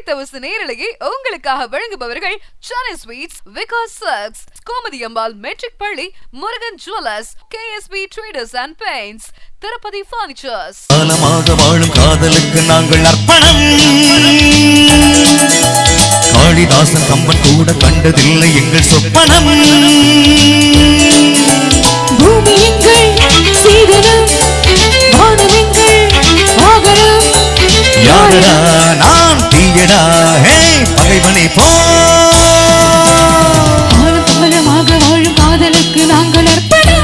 தவசு நேரலையை உங்களுக்காக வழங்குபவர்கள் சென்னை ஸ்வீட்ஸ் விகாஸ் சர்க்ஸ் கோமதி அம்பாள் மெட்ரிக் பள்ளி Murugan jewellers KSP traders and paints Tirupati furnitures காலமாக வாழும் காதலுக்கு நாங்கள் அர்ப்பணம் காளிதாசன் கம்பன் கூட கண்டதில்லை எங்கள் சொப்பனம் பூமி எங்கள் சீதனம் வானம் எங்கள் ஆகரம் யாரடா நான் தீயடா ஹே பகைவனை போ காலம் காலமாக வாழும் காதலுக்கு நாங்கள் அர்ப்பணம்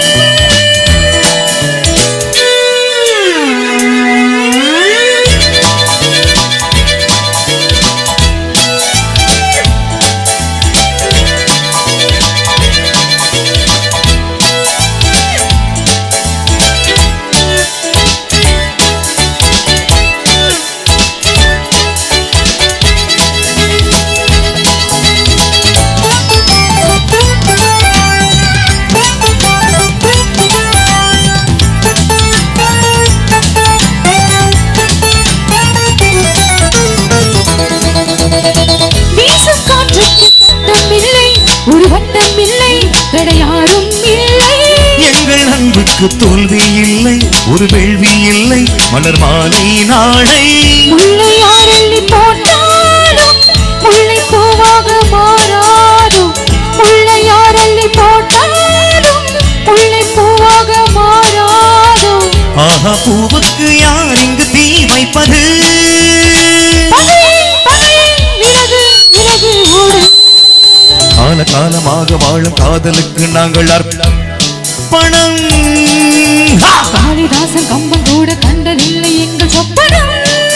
வீசும் காற்றுக்கு சத்தம் இல்லை ஒரு வட்டம் இல்லை தடையாரும் இல்லை எங்கள் அன்புக்கு தோல்வி இல்லை ஒரு வேள்வி இல்லை மலர் மாலை நாளை முல்லை யாரெல்லி போட்டாலும் முல்லை பூவாக மாறாதோ முல்லை யாரெல்லி போட்டாலும் முல்லை பூவாக மாறாதோ ஆஹா பூவுக்கு யார் இங்கு தீ வைப்பது பகை, பகை, விலகு விலகு ஓடு கால காலமாக வாழும் காதலுக்கு நாங்கள் அர்ப்பணம் ஹா! காளிதாசன் கம்பம் கூட கண்டதில்லை எங்கள் சொப்பனம்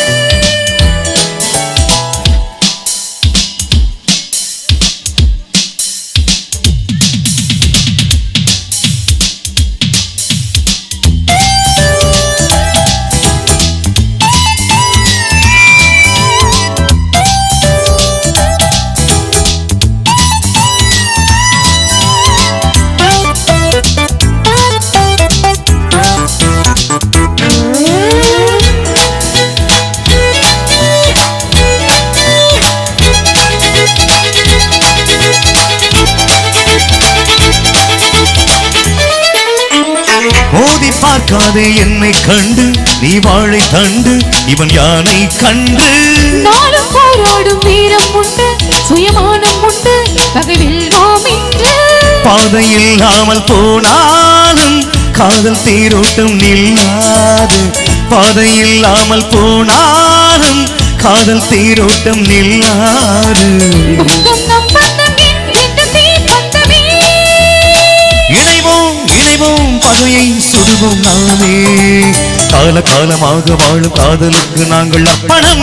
மோதி பார்க்காதே என்னை கண்டு நீ வாழை தண்டு இவன் யானை கண்டு நாளும் போராடும் வீரம் உண்டு சுயமானம் உண்டு பகை வெல்வோம் இன்று பாதை இல்லாமல் போனாலும் காதல் தேரோட்டம் நில்லாது பாதை இல்லாமல் போனாலும் காதல் தேரோட்டம் நில்லாது பந்தம் நம் பந்தம் என்கின்ற தீப்பந்தமே. இணைவோம் இணைவோம் பகையை சுடுவோம் நாமே கால காலமாக வாழும் காதலுக்கு நாங்கள் அர்ப்பணம்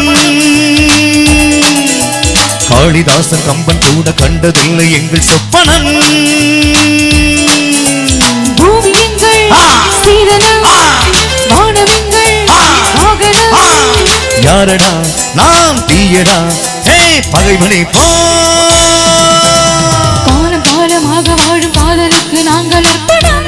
காளிதாசன் கம்பன் கூட கண்டதில்லை எங்கள் சொப்பனம் பூமி எங்கள் ஆ! சீதனம், ஆ! வானம் எங்கள் ஆ! வாகனம். ஆ! யாரடா நாம் தீயடா ஹே பகைவனை போ காலம் காலமாக வாழும் காதலுக்கு நாங்கள் அர்ப்பணம்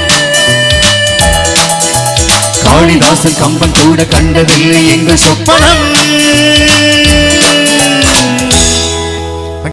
காளிதாசன் கம்பன் கூட கண்டதில்லை எங்கள் சொப்பனம்